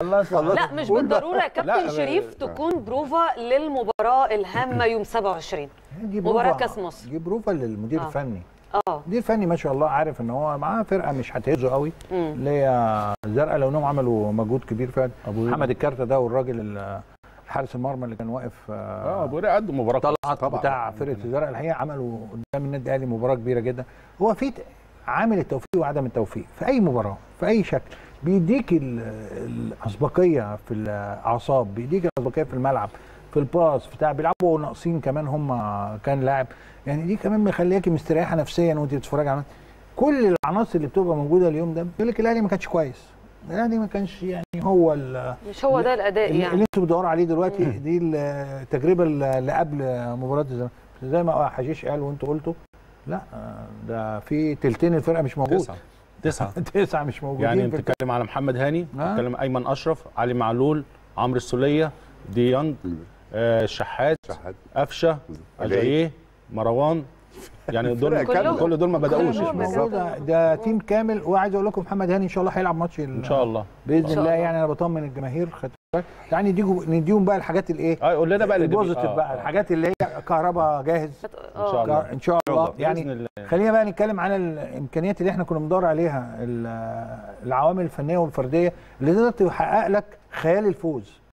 خلاص خلاص لا مش قول بقى. بالضروره يا كابتن لا، شريف تكون بروفا للمباراه الهامه يوم 27 دي مباراة بروفة- كأس مصر. دي بروفه للمدير آه. الفني اه المدير الفني ما شاء الله عارف ان هو معاه فرقه مش هتهزه قوي اللي هي الزرقاء لو انهم عملوا مجهود كبير فعلا أبو محمد الكارتة ده والراجل ال- حارس المرمى اللي كان واقف اه ابو ريق قدم مباراه طلعت طبعا بتاع فرقه الزرقاء الحقيقه عملوا قدام النادي الاهلي مباراه كبيره جدا هو في ت- عامل التوفيق وعدم التوفيق في اي مباراه في اي شكل بيديك ال- الاسبقيه في الاعصاب بيديك الاسبقيه في الملعب في الباص بتاع بيلعبوا ناقصين كمان هم كان لاعب يعني دي كمان مخلياكي مستريحه نفسيا وانت بتتفرجي على كل العناصر اللي بتبقى موجوده اليوم ده بيقول لك الاهلي ما كانش كويس الاهلي ما كانش يعني هو ال- مش هو ده الاداء اللي, يعني اللي انتوا بتدوروا عليه دلوقتي دي التجربه اللي قبل مباراه الزمالك زي ما حشيش قال وانتوا قلتوا لا ده في تلتين الفرقه مش موجود تسعه تسعه تسعه مش موجودين يعني في انت الفرقة. بتتكلم على محمد هاني آه. بتتكلم ايمن اشرف علي معلول عمرو السوليه ديانج آه الشحات شحات قفشه اجاييه مروان يعني دول الفرقة كاملة. كل دول ما بداوش كلهم مش يا موجود. ده, ده تيم كامل وعايز اقول لكم محمد هاني ان شاء الله هيلعب ماتش ان شاء الله باذن إن شاء الله الله. يعني انا بطمن الجماهير خدت بالك يعني نديهم نديهم بقى الحاجات الايه اه قول لنا بقى اللي البوزيتيف آه، بقى آه. الحاجات اللي هي كهرباء جاهز ان شاء الله ان شاء الله بإذن يعني الله. خلينا بقى نتكلم عن الامكانيات اللي احنا كنا بندور عليها ال- العوامل الفنيه والفرديه اللي تقدر تحقق لك خيال الفوز